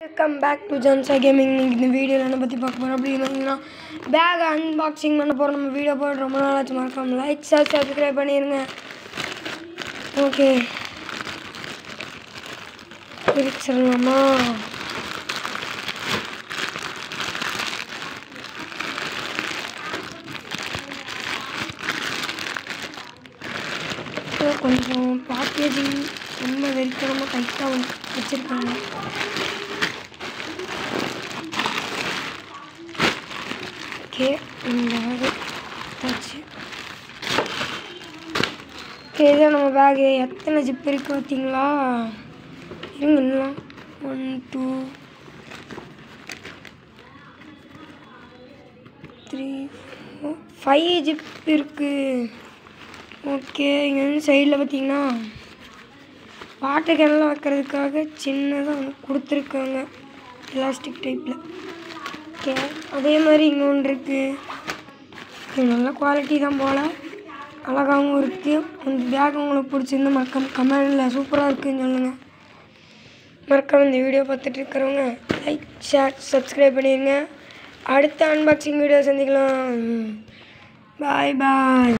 welcome back to ஜன்சா gaming இன்னைக்கு இந்த வீடியோவில் என்ன பற்றி பார்க்க போகிறோம் அப்படின்னா பேக் அன்பாக்சிங் பண்ண போகிறோம் நம்ம வீடியோ போட்டு ரொம்ப நாள் ஆச்சு மறக்காம லைக் ஷேர் சப்ஸ்கிரைப் பண்ணிடுங்க ஓகே பிரிச்சிடலாமா இப்போ கொஞ்சம் பேக்கேஜிங் ரொம்ப வெறித்தனமாக டைட்டாக வச்சுருக்காங்க ஓகே இந்த பேகு ஆச்சு ஓகே இதான் நம்ம பேகு எத்தனை ஜிப் இருக்கு பார்த்தீங்களா இருங்க இன்னும் one two three four five zip இருக்குது ஓகே இங்கே வந்து சைடில் பார்த்தீங்கன்னா வாட்டர் கேன்லாம் வைக்கிறதுக்காக சின்னதாக ஒன்று கொடுத்துருக்காங்க எலாஸ்டிக் டைப்பில் ஓகே அதே மாதிரி இங்கே ஒன்று இருக்குது இது நல்ல குவாலிட்டி தான் போல் அழகாகவும் இருக்குது இந்த பேக் உங்களுக்கு பிடிச்சிருந்தா மறக்காம கமெண்டில் சூப்பராக இருக்குன்னு சொல்லுங்கள் மறக்காம இந்த வீடியோ பார்த்துட்டு இருக்கிறவங்க லைக் ஷேர் சப்ஸ்கிரைப் பண்ணிடுங்க அடுத்த அன்பாக்சிங் வீடியோ சந்திக்கலாம் பாய் பாய்